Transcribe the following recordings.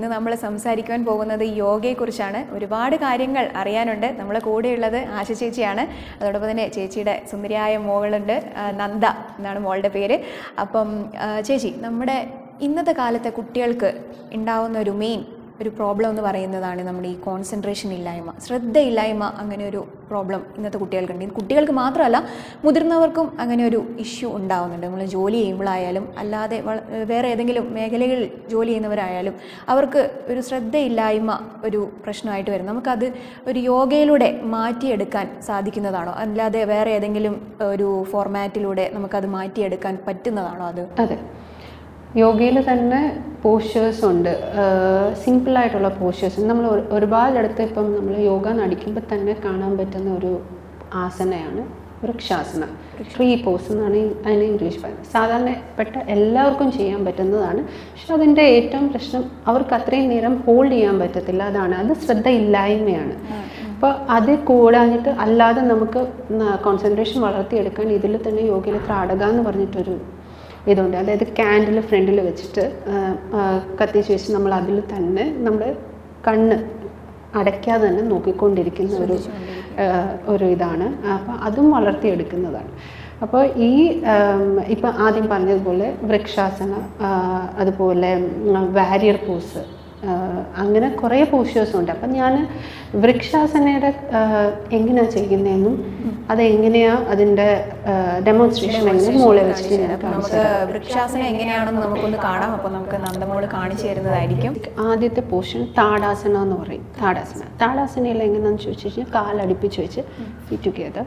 ഇന്ന് നമ്മൾ സംസാരിക്കുവാൻ പോകുന്നത് യോഗയെക്കുറിച്ചാണ് ഒരുപാട് കാര്യങ്ങൾ അറിയാനുണ്ട് നമ്മളെ കൂടെയുള്ളത് ആശ ചേച്ചിയാണ് അതോടൊപ്പം തന്നെ ചേച്ചിയുടെ സുന്ദരിയായ മോളുണ്ട് ആ, നന്ദ എന്നാണ് മോളുടെ പേര് അപ്പം ആ, ചേച്ചി നമ്മുടെ ഇന്നത്തെ കാലത്തെ കുട്ടികൾക്ക് ഉണ്ടാവുന്ന ഒരു മെയിൻ ഒരു പ്രോബ്ലം എന്ന് പറയുന്നതാണ് നമ്മുടെ ഈ കോൺസെൻട്രേഷൻ ഇല്ലായ്മ ശ്രദ്ധയില്ലായ്മ അങ്ങനെ ഒരു പ്രോബ്ലം ഇന്നത്തെ കുട്ടികൾക്കുണ്ട് ഇത് കുട്ടികൾക്ക് മാത്രമല്ല മുതിർന്നവർക്കും അങ്ങനെ ഒരു ഇഷ്യൂ ഉണ്ടാവുന്നുണ്ട് നമ്മൾ ജോലി ചെയ്യുമ്പോഴായാലും അല്ലാതെ വള- വേറെ ഏതെങ്കിലും മേഖലകളിൽ ജോലി ചെയ്യുന്നവരായാലും അവർക്ക് ഒരു ശ്രദ്ധയില്ലായ്മ ഒരു പ്രശ്നമായിട്ട് വരും നമുക്കത് ഒരു യോഗയിലൂടെ മാറ്റിയെടുക്കാൻ സാധിക്കുന്നതാണോ അല്ലാതെ വേറെ ഏതെങ്കിലും ഒരു ഫോർമാറ്റിലൂടെ നമുക്കത് മാറ്റിയെടുക്കാൻ പറ്റുന്നതാണോ അത് അതെ യോഗയിൽ തന്നെ പോസ്റ്റേഴ്സ് ഉണ്ട് സിമ്പിളായിട്ടുള്ള പോസ്റ്റേഴ്സ് നമ്മൾ ഒരു- ഒരുപാടിടത്ത് ഇപ്പം നമ്മൾ യോഗ നടിക്കുമ്പോൾ തന്നെ കാണാൻ പറ്റുന്ന ഒരു ആസനയാണ് വൃക്ഷാസന ട്രീ പോസ് എന്നാണ് ഈ- അതിന് ഇംഗ്ലീഷ് പറയുന്നത് സാധാരണപ്പെട്ട എല്ലാവർക്കും ചെയ്യാൻ പറ്റുന്നതാണ് പക്ഷെ അതിൻ്റെ ഏറ്റവും പ്രശ്നം അവർക്ക് അത്രയും നേരം ഹോൾഡ് ചെയ്യാൻ പറ്റത്തില്ല അതാണ് അത് ശ്രദ്ധയില്ലായ്മയാണ് അപ്പോൾ അത് കൂടാഞ്ഞിട്ട് അല്ലാതെ നമുക്ക് കോൺസെൻട്രേഷൻ വളർത്തിയെടുക്കാൻ ഇതിൽ തന്നെ യോഗയിൽ ത്രാടക എന്ന് പറഞ്ഞിട്ടൊരു ഇതുണ്ട് അതായത് ക്യാൻഡിൽ ഫ്രണ്ടിൽ വെച്ചിട്ട് ആ, ആ, കത്തിച്ച് വെച്ച് നമ്മൾ അതിൽ തന്നെ നമ്മുടെ കണ്ണ് അടയ്ക്കാതെ തന്നെ നോക്കിക്കൊണ്ടിരിക്കുന്ന ഒരു ആ, ഒരു ഇതാണ് അപ്പോൾ അതും വളർത്തിയെടുക്കുന്നതാണ് അപ്പോൾ ഈ ഇപ്പം ആദ്യം പറഞ്ഞതുപോലെ വൃക്ഷാസന ആ, അതുപോലെ വാരിയർ പോസ് അങ്ങനെ കുറേ പോസ്റ്റേഴ്സ് ഉണ്ട് അപ്പം ഞാൻ വൃക്ഷാസനയുടെ എങ്ങനെയാണ് ചെയ്യുന്നതെന്നും അതെങ്ങനെയാണ് അതിൻ്റെ ഡെമോൺസ്ട്രേഷൻ എങ്ങനെ മോളെ വെച്ചിട്ട് ഞാൻ അപ്പം കാണിച്ചു നമുക്ക് വൃക്ഷാസനം എങ്ങനെയാണെന്ന് നമുക്കൊന്ന് കാണാം അപ്പോൾ നമുക്ക് നന്ദമോള് കാണിച്ചു തരുന്നതായിരിക്കും ആദ്യത്തെ പോർഷൻ താടാസന എന്ന് പറയും താടാസന താടാസനയിൽ എങ്ങനെയാണെന്ന് ചോദിച്ചു കഴിഞ്ഞാൽ കാലടുപ്പിച്ച് വെച്ച് ഫിറ്റ് ടുഗെദർ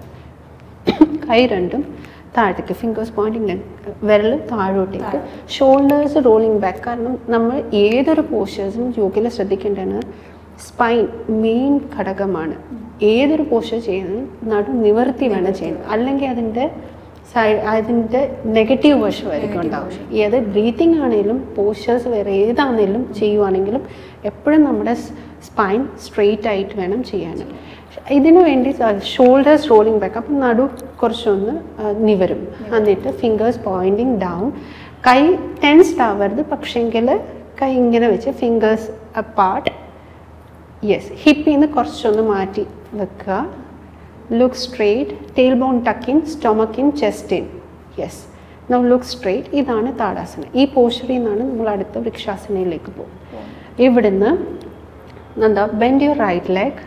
കൈ രണ്ടും താഴത്തേക്ക് ഫിംഗേഴ്സ് പോയിന്റിങ് വിരൽ താഴോട്ടേക്ക് ഷോൾഡേഴ്സ് റോളിംഗ് ബാക്ക് കാരണം നമ്മൾ ഏതൊരു പോസ്റ്റേഴ്സും യോഗയിൽ ശ്രദ്ധിക്കേണ്ടതാണ് സ്പൈൻ മെയിൻ ഘടകമാണ് ഏതൊരു പോസ്റ്റർ ചെയ്യുന്നതും നടു നിവർത്തി വേണം ചെയ്യണം അല്ലെങ്കിൽ അതിൻ്റെ സൈഡ് അതിൻ്റെ നെഗറ്റീവ് വശമായിരിക്കും ഉണ്ടാവും ഏത് ബ്രീത്തിങ് ആണെങ്കിലും പോസ്റ്റേഴ്സ് വേറെ ഏതാണെങ്കിലും ചെയ്യുവാണെങ്കിലും എപ്പോഴും നമ്മുടെ സ്പൈൻ സ്ട്രെയിറ്റ് ആയിട്ട് വേണം ചെയ്യാൻ ഇതിനു വേണ്ടി ഷോൾഡേഴ്സ് റോളിംഗ് ബാക്ക് അപ്പം നടു കുറച്ചൊന്ന് ആ, നിവരും എന്നിട്ട് ഫിംഗേഴ്സ് പോയിൻറ്റിങ് ഡൗൺ കൈ ടെൻസ്ഡ് ആവരുത് പക്ഷെങ്കിൽ കൈ ഇങ്ങനെ വെച്ച് ഫിംഗേഴ്സ് അപ്പാർട്ട് യെസ് ഹിപ്പിൽ നിന്ന് കുറച്ചൊന്ന് മാറ്റി വെക്കുക look straight tail bone tuck in stomach in chest in yes നമ്മൾ ലുക്ക് സ്ട്രെയിറ്റ് ഇതാണ് താടാസന ഈ പോസ്റ്ററിൽ നിന്നാണ് നമ്മൾ അടുത്ത വൃക്ഷാസനയിലേക്ക് പോകും ഇവിടുന്ന് എന്താ ബെൻഡ് യുവർ റൈറ്റ് ലെഗ്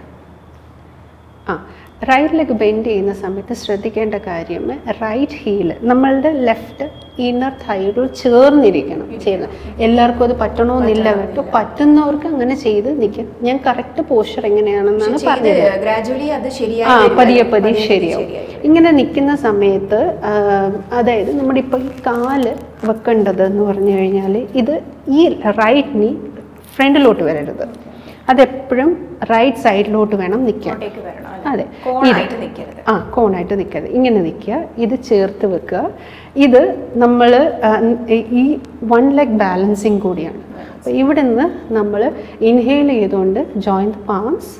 ആ റൈറ്റ് ലെഗ് ബെൻഡ് ചെയ്യുന്ന സമയത്ത് ശ്രദ്ധിക്കേണ്ട കാര്യം റൈറ്റ് ഹീല് നമ്മളുടെ ലെഫ്റ്റ് ഇന്നർ തൈഡോട് ചേർന്നിരിക്കണം ചെയ്യുന്നത് എല്ലാവർക്കും അത് പറ്റണമെന്നില്ല കേട്ടോ പറ്റുന്നവർക്ക് അങ്ങനെ ചെയ്ത് നിൽക്കും ഞാൻ കറക്റ്റ് പോസ്റ്റർ എങ്ങനെയാണെന്നാണ് പറഞ്ഞത് ഗ്രാജുവലി അത് ആ ശരിയായി പതിയെ പതിയെ ശരിയാവും ഇങ്ങനെ നിൽക്കുന്ന സമയത്ത് ആ, അതായത് നമ്മുടെ ഇപ്പോൾ ഈ കാല് വെക്കേണ്ടത് എന്ന് പറഞ്ഞു കഴിഞ്ഞാൽ ഇത് ഈ റൈറ്റ് നീ ഫ്രണ്ടിലോട്ട് വരരുത് അതെപ്പോഴും റൈറ്റ് സൈഡിലോട്ട് വേണം നിൽക്കാൻ ഇങ്ങോട്ടേക്ക് വരണം അതെ കോണായിട്ട് നിൽക്കരുത് ആ കോണായിട്ട് നിൽക്കരുത് ഇങ്ങനെ നിൽക്കുക ഇത് ചേർത്ത് വെക്കുക ഇത് നമ്മൾ ഈ വൺ ലെഗ് ബാലൻസിങ് കൂടിയാണ് അപ്പോൾ ഇവിടെ നിന്ന് നമ്മൾ ഇൻഹെയിൽ ചെയ്തുകൊണ്ട് join the palms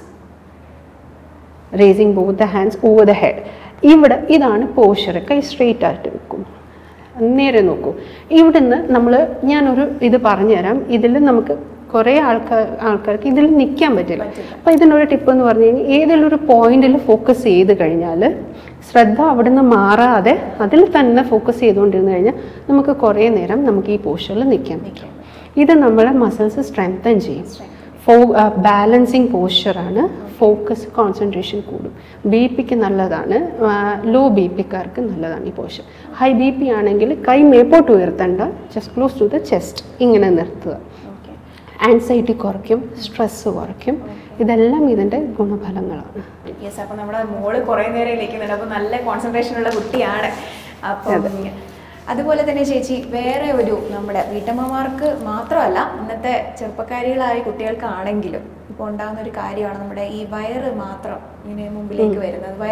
raising both the hands over the head ഇവിടെ ഇതാണ് പോഷർ കൈ സ്ട്രെയിറ്റ് ആയിട്ട് വെക്കും നേരെ നോക്കൂ ഇവിടുന്ന് നമ്മൾ ഞാനൊരു ഇത് പറഞ്ഞുതരാം ഇതിൽ നമുക്ക് കുറേ ആൾക്കാർ ആൾക്കാർക്ക് ഇതിൽ നിൽക്കാൻ പറ്റില്ല അപ്പോൾ ഇതിനൊരു ടിപ്പ് എന്ന് പറഞ്ഞു കഴിഞ്ഞാൽ ഏതെങ്കിലും ഒരു പോയിന്റിൽ ഫോക്കസ് ചെയ്ത് കഴിഞ്ഞാൽ ശ്രദ്ധ അവിടുന്ന് മാറാതെ അതിൽ തന്നെ ഫോക്കസ് ചെയ്തുകൊണ്ടിരുന്ന് കഴിഞ്ഞാൽ നമുക്ക് കുറേ നേരം നമുക്ക് ഈ പോസ്റ്ററിൽ നിൽക്കാൻ പറ്റും ഇത് നമ്മളെ മസിൽസ് സ്ട്രെങ്തൻ ചെയ്യും ഫോ ബാലൻസിങ് പോസ്ചറാണ് ഫോക്കസ് കോൺസെൻട്രേഷൻ കൂടും ബി പിക്ക് നല്ലതാണ് ലോ ബി പിക്കാർക്ക് നല്ലതാണ് ഈ പോസ്ചർ ഹൈ ബി പി ആണെങ്കിൽ കൈ മേപ്പോട്ട് ഉയർത്തണ്ട just close to the chest ഇങ്ങനെ നിർത്തുക ഓക്കെ ആൻസൈറ്റി കുറയ്ക്കും സ്ട്രെസ്സ് കുറയ്ക്കും ഇതെല്ലാം ഇതിൻ്റെ ഗുണഫലങ്ങളാണ് യെസ് അപ്പൊ നമ്മുടെ മോള് കുറെ നേരം ഇരിക്കുന്നുണ്ട് അപ്പൊ നല്ല കോൺസെൻട്രേഷൻ ഉള്ള കുട്ടിയാണ് അപ്പം അതുപോലെ തന്നെ ചേച്ചി വേറെ ഒരു നമ്മുടെ വീട്ടമ്മമാർക്ക് മാത്രമല്ല ഇന്നത്തെ ചെറുപ്പക്കാരികളായ കുട്ടികൾക്കാണെങ്കിലും ഇപ്പോൾ ഉണ്ടാകുന്ന ഒരു കാര്യമാണ് നമ്മുടെ ഈ വയറ് മാത്രം ഇങ്ങനെ മുമ്പിലേക്ക് വരുന്നത് വയർ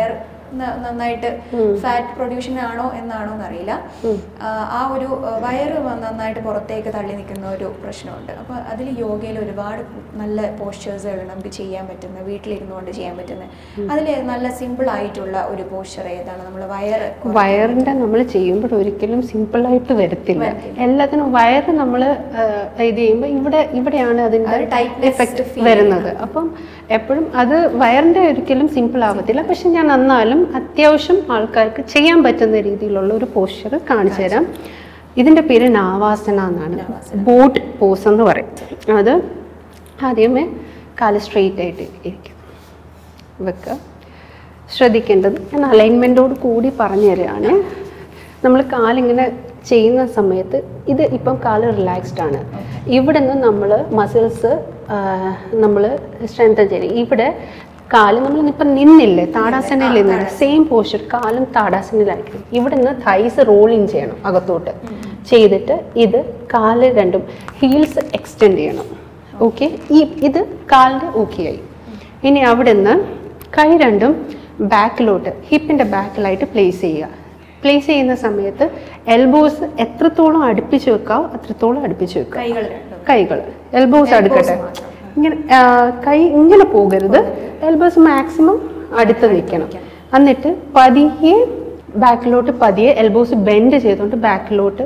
ന- നന്നായിട്ട് ഫാറ്റ് പ്രൊഡ്യൂഷൻ ആണോ എന്നാണോ എന്നറിയില്ല ആ, ആ ഒരു ആ, വയറ് വ- നന്നായിട്ട് പുറത്തേക്ക് തള്ളി നിൽക്കുന്ന ഒരു പ്രശ്നമുണ്ട് അപ്പോൾ അതിൽ യോഗയിൽ ഒരുപാട് നല്ല പോസ്റ്റേഴ്സുകൾ നമുക്ക് ചെയ്യാൻ പറ്റുന്ന വീട്ടിലിരുന്നു കൊണ്ട് ചെയ്യാൻ പറ്റുന്ന അതിൽ നല്ല സിമ്പിൾ ആയിട്ടുള്ള ഒരു പോസ്റ്റർ ഏതാണ് നമ്മൾ വയറ് വയറിന്റെ നമ്മൾ ചെയ്യുമ്പോൾ ഒരിക്കലും സിമ്പിളായിട്ട് വരത്തില്ല എല്ലാത്തിനും വയറ് നമ്മൾ ഇത് ചെയ്യുമ്പോൾ ഇവിടെ ഇവിടെയാണ് അതിന്റെ ഒരു tightness എഫക്റ്റ് feel വരുന്നത് അപ്പം എപ്പോഴും അത് വയറിന്റെ ഒരിക്കലും സിമ്പിൾ ആവത്തില്ല പക്ഷെ ഞാൻ എന്നാലും അത്യാവശ്യം ആൾക്കാർക്ക് ചെയ്യാൻ പറ്റുന്ന രീതിയിലുള്ള ഒരു പോസ്ചർ കാണിച്ചു തരാം ഇതിന്റെ പേര് നാവാസന എന്നാണ് ബോട്ട് പോസ് എന്ന് പറയും അത് ആദ്യമേ കാല് സ്ട്രെയിറ്റ് ആയിട്ട് ഇരിക്കും വെക്കുക ശ്രദ്ധിക്കേണ്ടത് ഞാൻ അലൈൻമെൻറ്റോട് കൂടി പറഞ്ഞു തരികയാണ് നമ്മൾ കാലിങ്ങനെ ചെയ്യുന്ന സമയത്ത് ഇത് ഇപ്പം കാല് റിലാക്സ്ഡ് ആണ് ഇവിടെ നിന്ന് നമ്മൾ മസിൽസ് നമ്മൾ സ്ട്രെങ്തൻ ചെയ്യും ഇവിടെ കാല് നമ്മൾ ഇപ്പം നിന്നില്ലേ താടാസനയിൽ നിന്നില്ല സെയിം പോസ്ചർ കാലും താടാസനയിലായിരിക്കും ഇവിടെ നിന്ന് തൈസ് റോളിങ് ചെയ്യണം അകത്തോട്ട് ചെയ്തിട്ട് ഇത് കാല് രണ്ടും ഹീൽസ് എക്സ്റ്റെൻഡ് ചെയ്യണം ഓക്കെ ഈ ഇത് കാലിൻ്റെ ഓക്കെ ആയി ഇനി അവിടെ നിന്ന് കൈ രണ്ടും ബാക്കിലോട്ട് ഹിപ്പിൻ്റെ ബാക്കിലായിട്ട് പ്ലേസ് ചെയ്യുക പ്ലേസ് ചെയ്യുന്ന സമയത്ത് എൽബോസ് എത്രത്തോളം അടുപ്പിച്ച് വെക്കാവോ അത്രത്തോളം അടുപ്പിച്ച് വെക്കുക കൈകൾ രണ്ടും കൈകൾ എൽബോസ് അടുക്കട്ടെ ഇങ്ങനെ ആ, കൈ ഇങ്ങനെ പോകരുത് എൽബോസ് മാക്സിമം അടുത്ത് നിൽക്കണം എന്നിട്ട് പതിയെ ബാക്കിലോട്ട് പതിയെ എൽബോസ് ബെൻഡ് ചെയ്തുകൊണ്ട് ബാക്കിലോട്ട്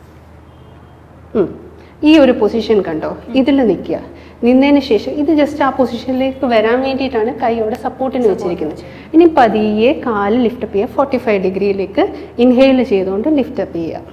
ഉം. ഈ ഒരു പൊസിഷൻ കണ്ടോ ഇതിൽ നിൽക്കുക നിന്നതിന് ശേഷം ഇത് ജസ്റ്റ് ആ പൊസിഷനിലേക്ക് വരാൻ വേണ്ടിയിട്ടാണ് കൈയോടെ സപ്പോർട്ടിന് വെച്ചിരിക്കുന്നത് ഇനി പതിയെ കാല് ലിഫ്റ്റപ്പ് ചെയ്യുക ഫോർട്ടി ഫൈവ് ഡിഗ്രിയിലേക്ക് ഇൻഹെയിൽ ചെയ്തുകൊണ്ട് ലിഫ്റ്റപ്പ് ചെയ്യുക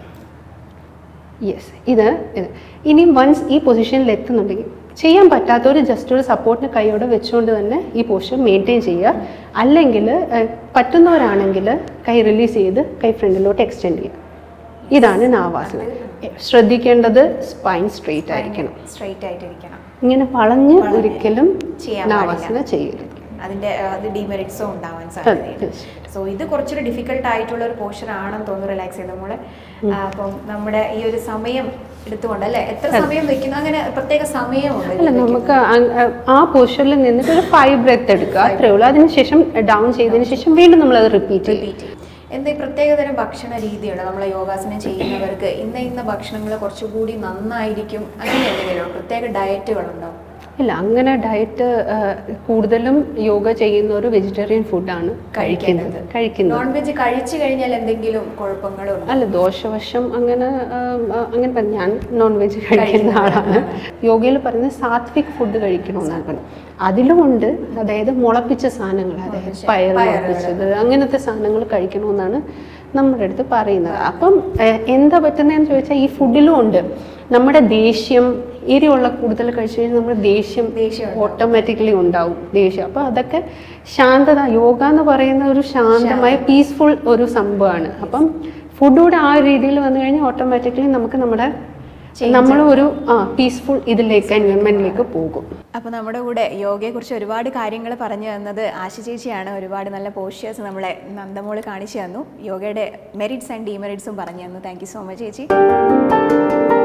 യെസ് ഇത് ഇത് ഇനി വൺസ് ഈ പൊസിഷനിൽ എത്തുന്നുണ്ടെങ്കിൽ ചെയ്യാൻ പറ്റാത്തവർ ജസ്റ്റ് ഒരു സപ്പോർട്ടിന് കൈയോടെ വെച്ചുകൊണ്ട് തന്നെ ഈ പോസ്റ്റർ മെയിൻറ്റെയിൻ ചെയ്യുക അല്ലെങ്കിൽ ഏഹ്, പറ്റുന്നവരാണെങ്കിൽ കൈ റിലീസ് ചെയ്ത് കൈ ഫ്രണ്ടിലോട്ട് എക്സ്റ്റെൻഡ് ചെയ്യുക ഇതാണ് നാവാസന ശ്രദ്ധിക്കേണ്ടത് സ്പൈൻ സ്ട്രെയിറ്റ് ആയിരിക്കണം സ്ട്രെയിറ്റ് ആയിട്ടിരിക്കണം ഇങ്ങനെ വളഞ്ഞ് ഒരിക്കലും ചെയ്യാൻ നാവാസന ചെയ്യരുത് അതിന്റെ ആ, അത് ഡിമെറിറ്റ്സും ഉണ്ടാവാൻ അതെ, സാധ്യതയുണ്ട് തീർച്ചയായിട്ടും. സോ ഇത് കുറച്ചൊരു ഡിഫിക്കൽട്ട് ആയിട്ടുള്ള ഒരു പോർഷൻ ആണെന്ന് തോന്നുന്നു റിലാക്സ് ചെയ്ത് നമ്മള് അപ്പം നമ്മുടെ ഈ ഒരു സമയം എടുത്തുകൊണ്ട് അല്ലെ എത്ര സമയം വെക്കുന്നു അങ്ങനെ പ്രത്യേക സമയമുണ്ട് അല്ല നമുക്ക് അ- അ- ആ പോസ്റ്ററിൽ നിന്നിട്ട് ഒരു ഫൈവ് ബ്രെത്ത് എടുക്കുക അത്രേ ഉള്ളൂ അതിനുശേഷം ഡൗൺ ചെയ്തതിന് ശേഷം വീണ്ടും നമ്മൾ അത് റിപ്പീറ്റ് ചെയ്യും റിപ്പീറ്റ് ചെയ്യും എന്താ പ്രത്യേകതരം ഭക്ഷണ രീതിയുണ്ട് നമ്മൾ യോഗാസനം ചെയ്യുന്നവർക്ക് ഇന്ന ഇന്ന ഭക്ഷണങ്ങൾ കുറച്ചുകൂടി നന്നായിരിക്കും അങ്ങനെ എന്തെങ്കിലും ഉണ്ടോ? പ്രത്യേക ഡയറ്റുകളുണ്ടോ ഇല്ല അങ്ങനെ ഡയറ്റ് കൂടുതലും യോഗ ചെയ്യുന്ന ഒരു വെജിറ്റേറിയൻ ഫുഡാണ് കഴിക്കുന്നത് കഴിക്കുന്നത് നോൺ വെജ് കഴിച്ചു കഴിഞ്ഞാൽ എന്തെങ്കിലും കുഴപ്പങ്ങളും ഉണ്ടോ അല്ല ദോഷവശം അങ്ങനെ ആ, ആ, അങ്ങനെ പറഞ്ഞ ഞാൻ നോൺ വെജ് കഴിക്കുന്ന ആളാണ് യോഗയിൽ പറയുന്നത് സാത്വിക് ഫുഡ് കഴിക്കണമെന്നാണ് പറയുന്നത് അതിലും ഉണ്ട് അതായത് മുളപ്പിച്ച സാധനങ്ങൾ അതായത് പയർ മുളപ്പിച്ചത് അങ്ങനത്തെ സാധനങ്ങൾ കഴിക്കണമെന്നാണ് നമ്മുടെ അടുത്ത് പറയുന്നത് അപ്പം ഏഹ്, എന്താ പറ്റുന്നതെന്ന് ചോദിച്ചാൽ ഈ ഫുഡിലും ഉണ്ട് നമ്മുടെ ദേഷ്യം എരിവുള്ള കൂടുതൽ കഴിച്ചു കഴിഞ്ഞാൽ നമ്മുടെ ദേഷ്യം ദേഷ്യം ഓട്ടോമാറ്റിക്കലി ഉണ്ടാവും ദേഷ്യം അപ്പോൾ അതൊക്കെ ശാന്തത യോഗ എന്ന് പറയുന്ന ഒരു ശാന്തമായ പീസ്ഫുൾ ഒരു സംഭവമാണ് അപ്പം ഫുഡൂടെ ആ രീതിയിൽ വന്നു കഴിഞ്ഞാൽ ഓട്ടോമാറ്റിക്കലി നമുക്ക് നമ്മുടെ നമ്മൾ ഒരു ആ പീസ്ഫുൾ ഇതിലേക്ക് എൻവയൺമെന്റിലേക്ക് പോകും അപ്പോൾ നമ്മുടെ കൂടെ യോഗയെക്കുറിച്ച് ഒരുപാട് കാര്യങ്ങൾ പറഞ്ഞു തന്നത് ആശ ചേച്ചിയാണ് ഒരുപാട് നല്ല പോസ്റ്റേഴ്സ് നമ്മളെ നന്ദമോള് കാണിച്ചു തന്നു യോഗയുടെ മെറിറ്റ്സ് ആൻഡ് ഡിമെറിറ്റ്സും പറഞ്ഞു തന്നു താങ്ക് യു സോ മച്ച് ചേച്ചി